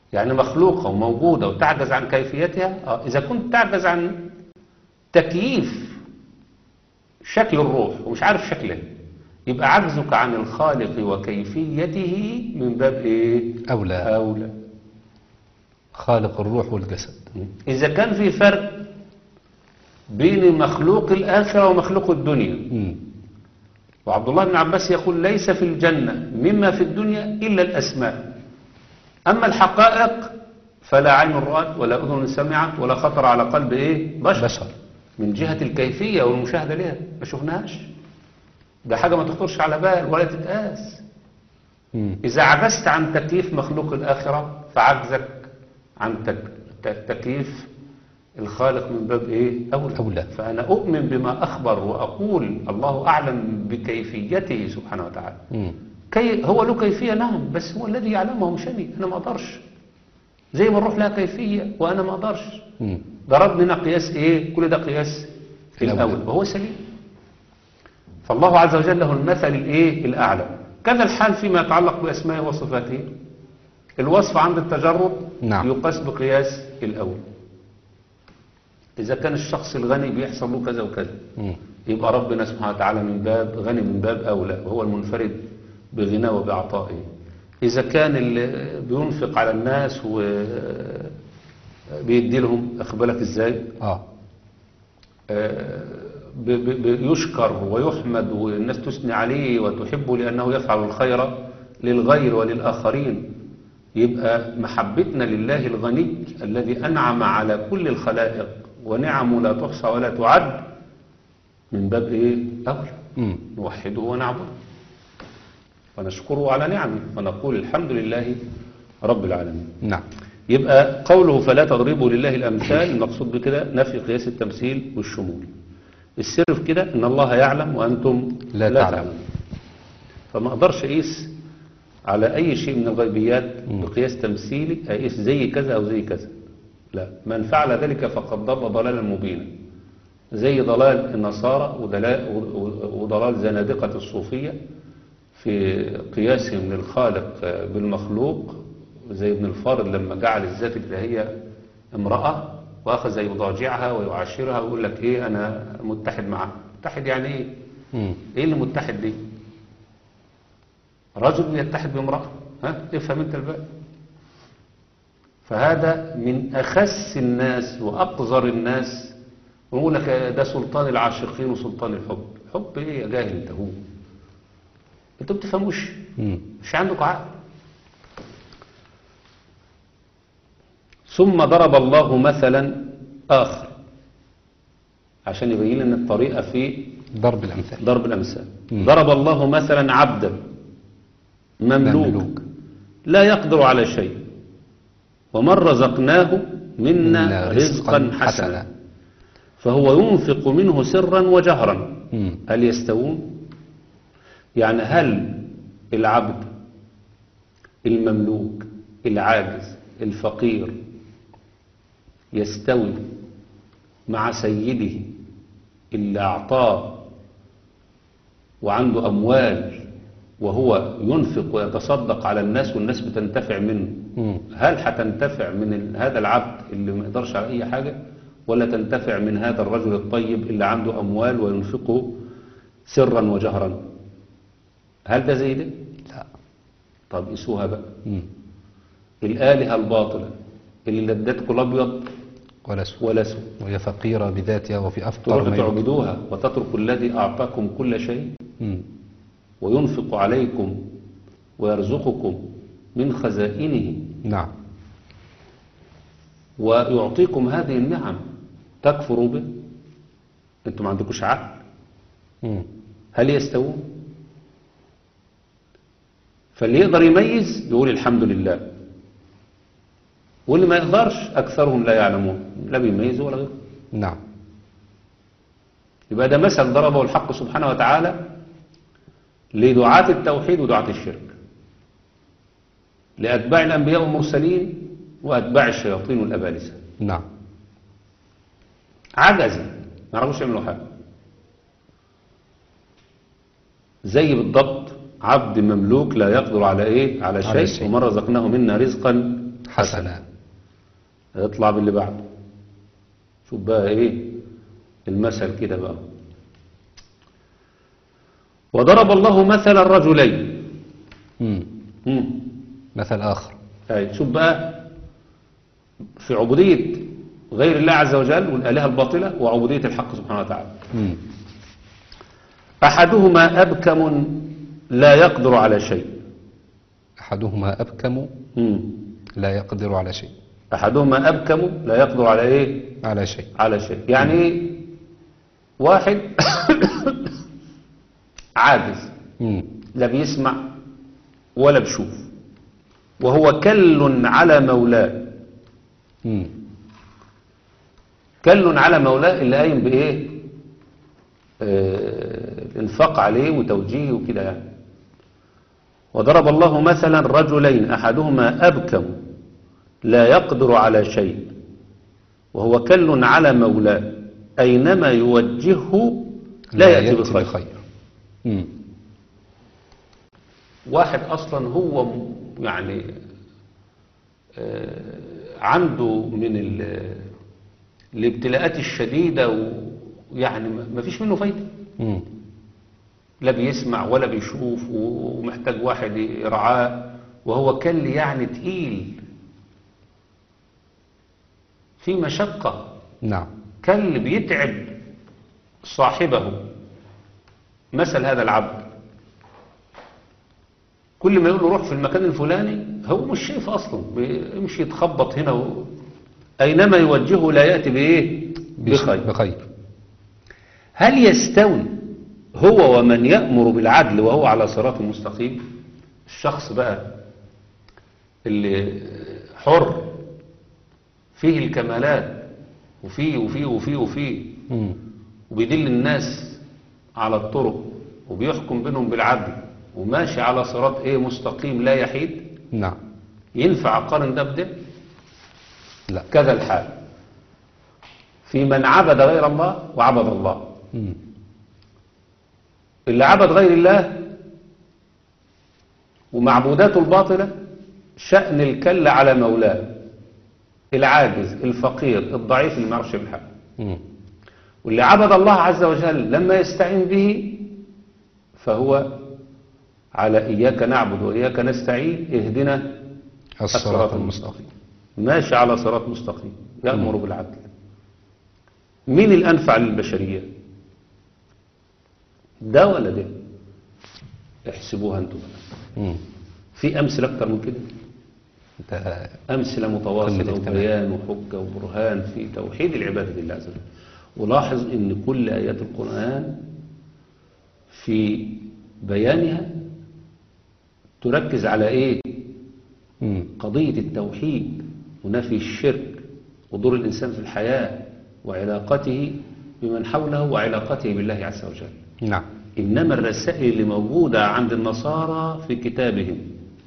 يعني مخلوقة وموجودة وتعجز عن كيفيتها آه، إذا كنت تعجز عن تكييف شكل الروح ومش عارف شكلها يبقى عجزك عن الخالق وكيفيته من باب إيه؟ أولى أولى خالق الروح والجسد إذا كان في فرق بين مخلوق الآخرة ومخلوق الدنيا مم. وعبد الله بن عباس يقول ليس في الجنة مما في الدنيا إلا الأسماء أما الحقائق فلا عين رأت ولا أذن سمعت ولا خطر على قلب إيه بشر, بشر من جهة الكيفية والمشاهدة لها ما شفناهاش ده حاجة ما تخطرش على بال ولا تتقاس مم. إذا عجزت عن تكييف مخلوق الآخرة فعجزك عن تك- ت- تكييف الخالق من باب إيه أولى أولى. فأنا أؤمن بما أخبر وأقول الله أعلم بكيفيته سبحانه وتعالى مم. كي هو له كيفية نعم بس هو الذي يعلمه مش أنا أنا ما أقدرش زي ما الروح لها كيفية وأنا ما أقدرش مم. ضرب لنا قياس إيه كل ده قياس في الأول. الأول وهو سليم فالله عز وجل له المثل الإيه الأعلى كذا الحال فيما يتعلق بأسمائه وصفاته الوصف عند التجرد نعم. يقاس بقياس الأول إذا كان الشخص الغني بيحصل له كذا وكذا مم. يبقى ربنا سبحانه وتعالى من باب غني من باب أولى وهو المنفرد بغناه وبعطائه إذا كان اللي بينفق على الناس وبيدي لهم أخبالك إزاي آه آه، ب- ب- بيشكر ويحمد والناس تثني عليه وتحبه لأنه يفعل الخير للغير وللآخرين يبقى محبتنا لله الغني الذي أنعم على كل الخلائق ونعمه لا تحصى ولا تعد من باب إيه؟ أولى مم. نوحده ونعبده ونشكره على نعمه ونقول الحمد لله رب العالمين نعم يبقى قوله فلا تضربوا لله الأمثال المقصود بكده نفي قياس التمثيل والشمول السر في كده ان الله يعلم وأنتم لا لا, تعلمون. تعلمون فما أقدرش أقيس على أي شيء من الغيبيات مم. بقياس تمثيلي أقيس زي كذا أو زي كذا لا من فعل ذلك فقد ضل ضلالا مبينا زي ضلال النصارى ودلا- وضلال زنادقة الصوفية في قياسهم للخالق بالمخلوق زي ابن الفارض لما جعل الذات الإلهية امرأة وأخذ يضاجعها ويعاشرها ويقول لك إيه أنا متحد معها متحد يعني إيه مم. إيه اللي متحد دي رجل يتحد بامرأة ها افهم انت الباقي فهذا من أخس الناس وأقذر الناس ونقول لك ده سلطان العاشقين وسلطان الحب حب ايه يا جاهل انت هو انتوا بتفهموش مم. مش عندك عقل ثم ضرب الله مثلا آخر عشان يبين لنا الطريقة في ضرب الأمثال ضرب الأمثال مم. ضرب الله مثلا عبدا مملوك مملوك. لا يقدر على شيء ومن رزقناه منا منا رزقا حسنا فهو ينفق منه سرا وجهرا مم. هل يستوون يعني هل العبد المملوك العاجز الفقير يستوي مع سيده اللي أعطاه وعنده أموال وهو ينفق ويتصدق على الناس والناس بتنتفع منه مم. هل هتنتفع من ال- هذا العبد اللي ما يقدرش على أي حاجة ولا تنتفع من هذا الرجل الطيب اللي عنده أموال وينفقه سرا وجهرا هل ده زي ده؟ لا طب قيسوها بقى مم. الآلهة الباطلة اللي لا ادتكم الأبيض ولا سوء ولا سوء وهي فقيرة بذاتها وفي أفقر تروحوا ما يمكن. تعبدوها وتتركوا الذي أعطاكم كل شيء مم. وينفق عليكم ويرزقكم من خزائنه نعم ويعطيكم هذه النعم تكفروا به انتم ما عندكوش عقل مم. هل يستوون فاللي يقدر يميز يقول الحمد لله واللي ما يقدرش أكثرهم لا يعلمون لا بيميزوا ولا غيره نعم يبقى ده مثل ضربه الحق سبحانه وتعالى لدعاة التوحيد ودعاة الشرك لأتباع الأنبياء والمرسلين وأتباع الشياطين والأبالسة نعم عجزوا ما يعرفوش يعملوا حاجة زي بالضبط عبد مملوك لا يقدر على ايه على على شيء شيء. ومن رزقناه منا رزقا حسنا يطلع باللي بعده شوف بقى ايه المثل كده بقى وضرب الله مثلا رجلين مم. مم. مثل آخر أي شوف بقى في عبودية غير الله عز وجل والآلهة الباطلة وعبودية الحق سبحانه وتعالى مم. أحدهما أبكم لا يقدر على شيء أحدهما أبكم مم. لا يقدر على شيء أحدهما أبكم لا يقدر على إيه على شيء على شيء يعني إيه؟ واحد عاجز مم. لا بيسمع ولا بيشوف وهو كل على مولاه مم. كل على مولاه اللي قايم بايه آه، الانفاق عليه وتوجيهه وكده يعني وضرب الله مثلا رجلين احدهما ابكم لا يقدر على شيء وهو كل على مولاه اينما يوجهه لا ياتي بخير مم. واحد اصلا هو م- يعني آه، عنده من ال- الابتلاءات الشديدة ويعني ما ما فيش منه فايدة مم. لا بيسمع ولا بيشوف و- ومحتاج واحد يرعاه وهو كل يعني تقيل في مشقة نعم كل بيتعب صاحبه مثل هذا العبد كل ما يقول له روح في المكان الفلاني هو مش شايف اصلا بيمشي يتخبط هنا و... اينما يوجهه لا ياتي بايه بخير بخير هل يستوي هو ومن يأمر بالعدل وهو على صراط مستقيم الشخص بقى اللي حر فيه الكمالات وفيه وفيه وفيه وفيه مم. وبيدل الناس على الطرق وبيحكم بينهم بالعدل وماشي على صراط ايه مستقيم لا يحيد نعم ينفع اقارن ده بده لا كذا الحال في من عبد غير الله وعبد الله مم. اللي عبد غير الله ومعبوداته الباطلة شأن الكل على مولاه العاجز الفقير الضعيف اللي ما يعرفش بالحق مم. واللي عبد الله عز وجل لما يستعين به فهو على إياك نعبد وإياك نستعين اهدنا الصراط المستقيم ماشي على صراط مستقيم يأمر بالعدل مين الأنفع للبشرية ده ولا ده احسبوها انتم بقى. مم. في أمثلة أكتر من كده ده أمثلة قمة متواصلة الكمال. وبيان وحجة وبرهان في توحيد العبادة لله عز وجل ولاحظ أن كل آيات القرآن في بيانها تركز على إيه مم. قضية التوحيد ونفي الشرك ودور الإنسان في الحياة وعلاقته بمن حوله وعلاقته بالله عز وجل نعم إنما الرسائل اللي موجودة عند النصارى في كتابهم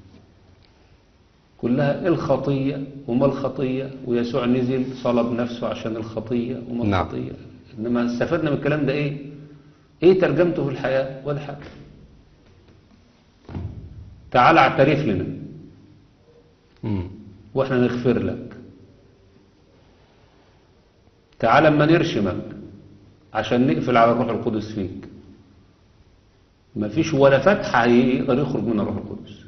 كلها الخطية وما الخطية ويسوع نزل صلب نفسه عشان الخطية وما نعم. الخطية إنما استفدنا من الكلام ده إيه إيه ترجمته في الحياة ولا حاجة تعال اعترف لنا مم. واحنا نغفر لك تعال اما نرشمك عشان نقفل على الروح القدس فيك مفيش ولا فتحة يقدر يخرج منها الروح القدس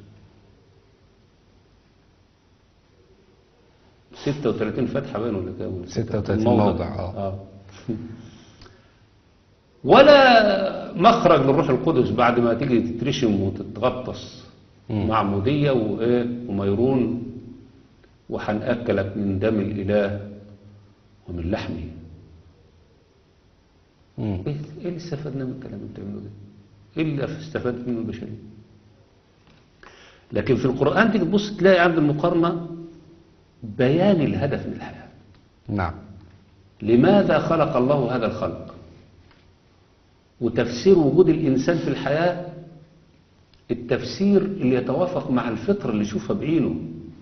36 فتحة باين ولا كام ولا 36 موضع، آه. آه. ولا مخرج للروح القدس بعد ما تيجي تترشم وتتغطس مم. معمودية وإيه وميرون وهنأكلك من دم الإله ومن لحمه مم. إيه إيه اللي استفدنا من الكلام اللي بتعمله ده؟ إيه اللي استفادت منه البشرية؟ لكن في القرآن تيجي تبص تلاقي عند المقارنة بيان الهدف من الحياة نعم لماذا خلق الله هذا الخلق وتفسير وجود الإنسان في الحياة التفسير اللي يتوافق مع الفطر اللي يشوفها بعينه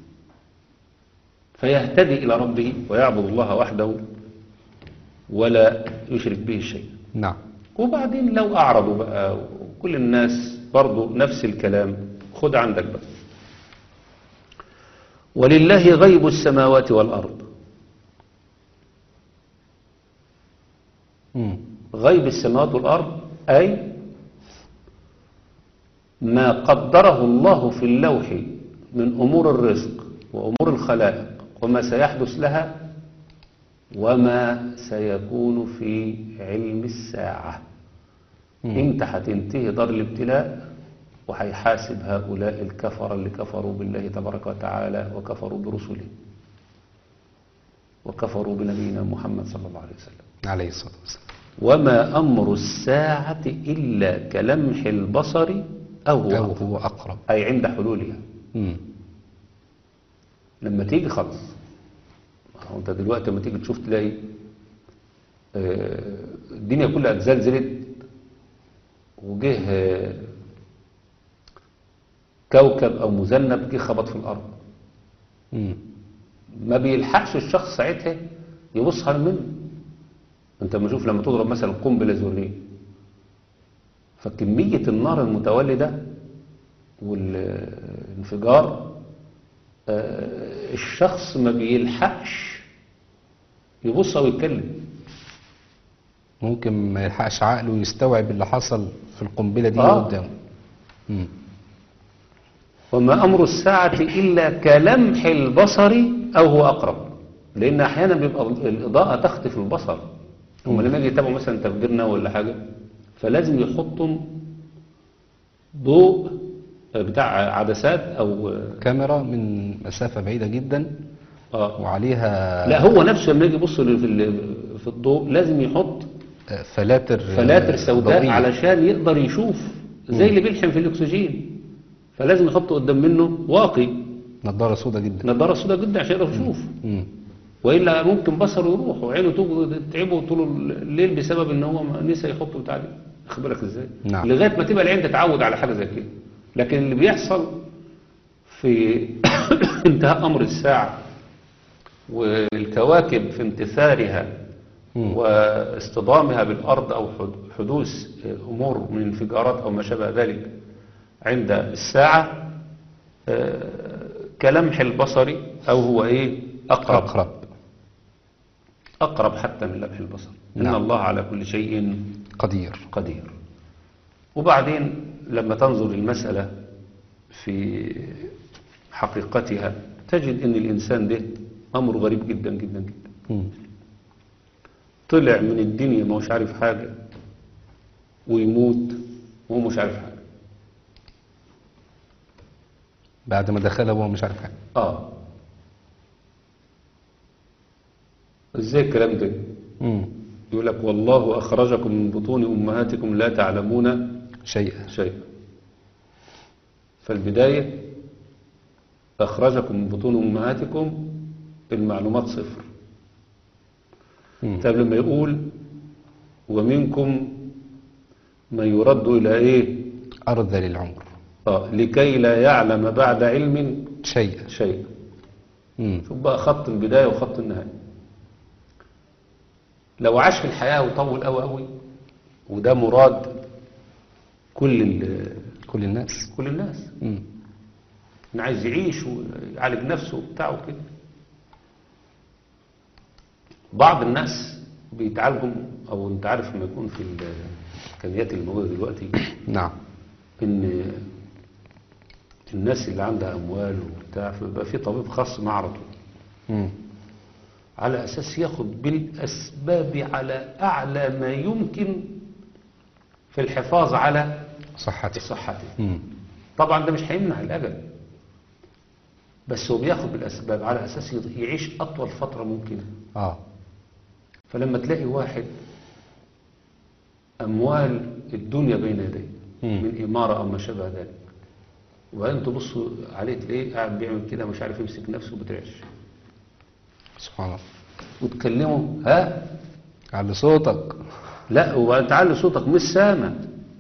فيهتدي إلى ربه ويعبد الله وحده ولا يشرك به شيء نعم وبعدين لو أعرضوا بقى وكل الناس برضو نفس الكلام خد عندك بقى ولله غيب السماوات والأرض مم. غيب السماوات والأرض أي ما قدره الله في اللوح من أمور الرزق وأمور الخلائق وما سيحدث لها وما سيكون في علم الساعة امتى هتنتهي دار الابتلاء وهيحاسب هؤلاء الكفر اللي كفروا بالله تبارك وتعالى وكفروا برسله وكفروا بنبينا محمد صلى الله عليه وسلم عليه الصلاة والسلام وما أمر الساعة إلا كلمح البصر أو هو أو أقرب. هو أقرب أي عند حلولها مم. لما تيجي خلاص هو انت دلوقتي لما تيجي تشوف تلاقي آه، الدنيا كلها اتزلزلت وجه آه، كوكب او مذنب جه خبط في الارض مم. ما بيلحقش الشخص ساعتها يبص على منه انت لما تشوف لما تضرب مثلا قنبله ذريه فكميه النار المتولده والانفجار آه، الشخص ما بيلحقش يبص او يتكلم ممكن ما يلحقش عقله يستوعب اللي حصل في القنبلة دي آه. قدامه مم. وما أمر الساعة إلا كلمح البصر أو هو أقرب لأن أحيانا بيبقى الإضاءة تخطف البصر هم لما يجي يتابعوا مثلا تفجيرنا ولا حاجة فلازم يحطوا ضوء بتاع عدسات أو كاميرا من مسافة بعيدة جدا آه وعليها لا هو نفسه لما يجي يبص في ال- في الضوء لازم يحط آه، فلاتر فلاتر سوداء ضوئية. علشان يقدر يشوف زي اللي بيلحم في الأكسجين فلازم يحط قدام منه واقي نضارة سودة جدا نظارة سوداء جدا عشان يقدر يشوف مم. والا ممكن بصره يروح وعينه توجد تعبه طول الليل بسبب ان هو ما نسى يحط بتاع دي واخد بالك ازاي نعم. لغايه ما تبقى العين تتعود على حاجه زي كده لكن اللي بيحصل في انتهاء امر الساعه والكواكب في امتثالها مم. واصطدامها بالارض او حد- حدوث امور من انفجارات او ما شابه ذلك عند الساعه آه، كلمح البصر او هو ايه اقرب أقرب أقرب حتى من لمح البصر إن نعم. الله على كل شيء قدير قدير وبعدين لما تنظر المسألة في حقيقتها تجد أن الإنسان ده أمر غريب جدا جدا جدا مم. طلع من الدنيا ما هوش عارف حاجة ويموت وهو مش عارف حاجة بعد ما دخلها وهو مش عارف حاجة آه إزاي الكلام ده مم. يقول لك والله أخرجكم من بطون أمهاتكم لا تعلمون شيئا شيء فالبداية أخرجكم من بطون أمهاتكم المعلومات صفر مم. طيب لما يقول ومنكم من يرد إلى إيه أرذل العمر آه لكي لا يعلم بعد علم شيئا شيء مم. شوف بقى خط البداية وخط النهاية لو عاش في الحياة وطول قوي قوي وده مراد كل ال- كل الناس كل الناس مم. انه عايز يعيش ويعالج نفسه وبتاع وكده بعض الناس بيتعالجوا او انت عارف لما يكون في الامكانيات اللي موجوده دلوقتي نعم ان الناس اللي عندها اموال وبتاع فبيبقى في طبيب خاص معاه على طول مم. على اساس ياخد بالاسباب على اعلى ما يمكن في الحفاظ على صحتي صحته مم. طبعا ده مش هيمنع الأجل بس هو بياخد بالأسباب على أساس يعيش أطول فترة ممكنة اه فلما تلاقي واحد أموال الدنيا بين يديه مم. من إمارة أو ما شابه ذلك وبعدين تبصوا عليه تلاقيه قاعد بيعمل كده مش عارف يمسك نفسه بترعش سبحان الله وتكلمه ها على صوتك لا وبعدين تعلي صوتك مش سامع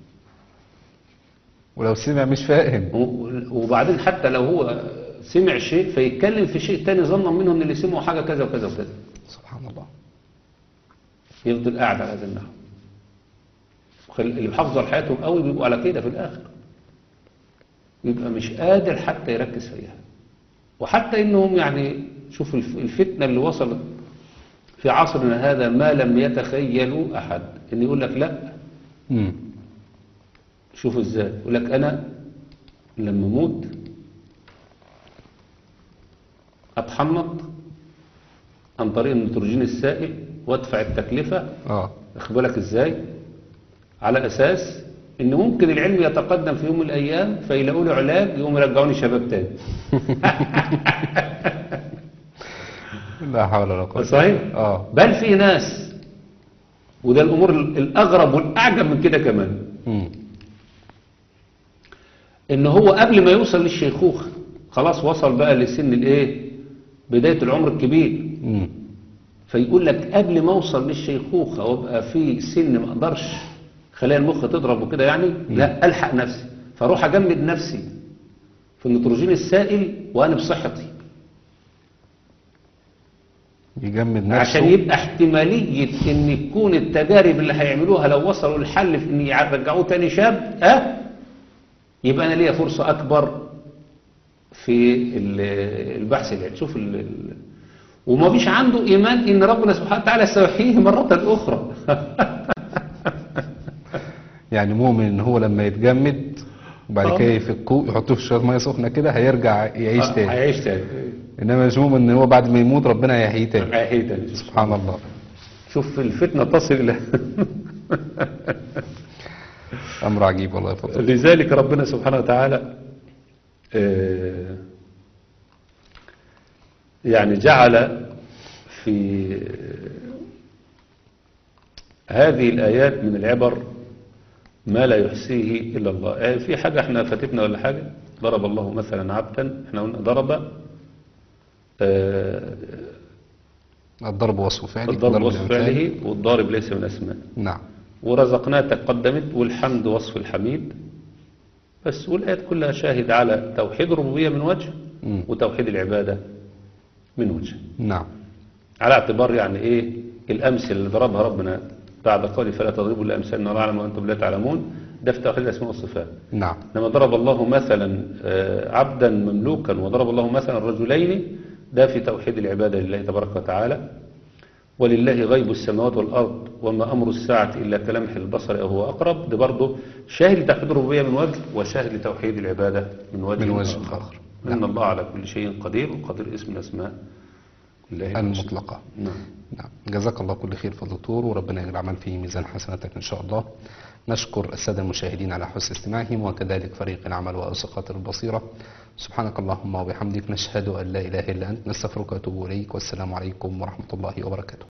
ولو سمع مش فاهم و- وبعدين حتى لو هو سمع شيء فيتكلم في شيء تاني ظنا منه ان اللي سمعه حاجة كذا وكذا وكذا سبحان الله يفضل قاعد على هذا النحو وخل- اللي بيحافظوا على حياتهم قوي بيبقوا على كده في الاخر يبقى مش قادر حتى يركز فيها وحتى انهم يعني شوف الف- الفتنة اللي وصلت في عصرنا هذا ما لم يتخيلوا احد ان يقول لك لا مم. شوف ازاي يقول لك انا لما اموت اتحنط عن طريق النيتروجين السائل وادفع التكلفة اه واخد بالك ازاي على اساس ان ممكن العلم يتقدم في يوم من الايام فيلاقوا له علاج يقوم يرجعوني شباب تاني لا حول ولا قوة صحيح اه بل في ناس وده الامور الاغرب والاعجب من كده كمان مم. ان هو قبل ما يوصل للشيخوخة خلاص وصل بقى لسن الايه بداية العمر الكبير مم. فيقول لك قبل ما اوصل للشيخوخة وابقى في سن ما اقدرش خلايا المخ تضرب وكده يعني لا الحق نفسي فاروح اجمد نفسي في النيتروجين السائل وانا بصحتي يجمد نفسه عشان يبقى احتمالية ان يكون التجارب اللي هيعملوها لو وصلوا للحل في ان يرجعوه تاني شاب اه يبقى انا ليا فرصة اكبر في ال- البحث العلمي شوف ال- ال- وما فيش عنده ايمان ان ربنا سبحانه وتعالى سيحييه مرة اخرى يعني مؤمن ان هو لما يتجمد وبعد آه. كده يفكوه يحطوه في شويه ميه سخنه كده هيرجع يعيش آه، تاني هيعيش تاني انما مش مؤمن ان هو بعد ما يموت ربنا يحييه تاني هيعيش تاني سبحان الله شوف الفتنة تصل الى امر عجيب والله يا فضل لذلك ربنا سبحانه وتعالى آه، يعني جعل في هذه الآيات من العبر ما لا يحصيه إلا الله آه، في حاجة احنا فاتتنا ولا حاجة ضرب الله مثلا عبدا احنا قلنا ضرب آه، الضرب وصف فعلي الضرب وصف الأمثال. فعله والضارب ليس من أسماء نعم ورزقناه تقدمت والحمد وصف الحميد بس والآيات كلها شاهد على توحيد الربوبية من وجه مم. وتوحيد العبادة من وجه نعم على اعتبار يعني ايه الأمثل اللي ضربها ربنا بعد قوله فلا تضربوا الأمثال إن الله أعلم وأنتم لا تعلمون ده في توحيد الأسماء والصفات نعم لما ضرب الله مثلا آه، عبدا مملوكا وضرب الله مثلا رجلين ده في توحيد العبادة لله تبارك وتعالى ولله غيب السماوات والأرض وما أمر الساعة إلا كلمح البصر أو هو أقرب ده برضه شاهد لتوحيد الربوبية من وجه وشاهد لتوحيد العبادة من وجه من وجه آخر آخر. إن الله على كل شيء قدير وقدير اسم الأسماء الله المطلقة نعم نعم جزاك الله كل خير فضل دكتور وربنا يجعل العمل في ميزان حسناتك إن شاء الله نشكر السادة المشاهدين على حسن استماعهم وكذلك فريق العمل وأسقاط البصيرة سبحانك اللهم وبحمدك نشهد أن لا إله إلا أنت نستغفرك ونتوب إليك والسلام عليكم ورحمة الله وبركاته